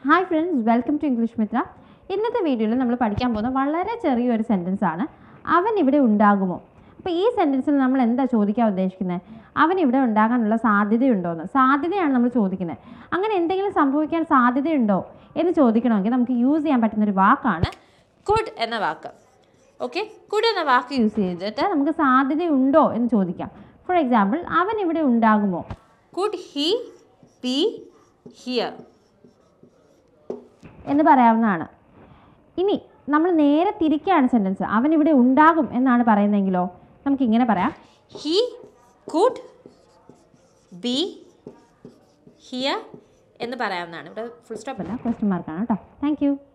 hi friends welcome to English Mitra ഇന്നത്തെ വീഡിയോയിൽ നമ്മൾ പഠിക്കാൻ പോകുന്ന വളരെ ചെറിയൊരു സെൻറ്റൻസ് ആണ് അവൻ ഇവിടെ ഉണ്ടാകുമോ അപ്പോൾ ഈ സെൻറ്റൻസിൽ നമ്മൾ എന്താ ചോദിക്കാൻ ഉദ്ദേശിക്കുന്നത് അവൻ ഇവിടെ ഉണ്ടാകാനുള്ള സാധ്യതയുണ്ടോ എന്ന് സാധ്യതയാണ് നമ്മൾ ചോദിക്കുന്നത് അങ്ങനെ എന്തെങ്കിലും സംഭവിക്കാൻ സാധ്യതയുണ്ടോ എന്ന് ചോദിക്കണമെങ്കിൽ നമുക്ക് യൂസ് ചെയ്യാൻ പറ്റുന്ന ഒരു വാക്കാണ് കുഡ് എന്ന വാക്ക് ഓക്കെ കുഡ് എന്ന വാക്ക് യൂസ് ചെയ്തിട്ട് നമുക്ക് സാധ്യതയുണ്ടോ എന്ന് ചോദിക്കാം ഫോർ എക്സാമ്പിൾ അവൻ ഇവിടെ ഉണ്ടാകുമോ കുഡ് ഹി ബി ഹിയർ എന്ന് പറയാവുന്നതാണ് ഇനി നമ്മൾ നേരെ തിരിക്കുകയാണ് സെൻറ്റൻസ് അവൻ ഇവിടെ ഉണ്ടാകും എന്നാണ് പറയുന്നതെങ്കിലോ നമുക്ക് ഇങ്ങനെ പറയാം ഹി കുഡ് ബി ഹിയർ എന്ന് പറയാവുന്നതാണ് ഇവിടെ ഫുൾ സ്റ്റോപ്പ് അല്ല ക്വസ്റ്റ്യൻ മാർക്കാണ് കേട്ടോ താങ്ക് യു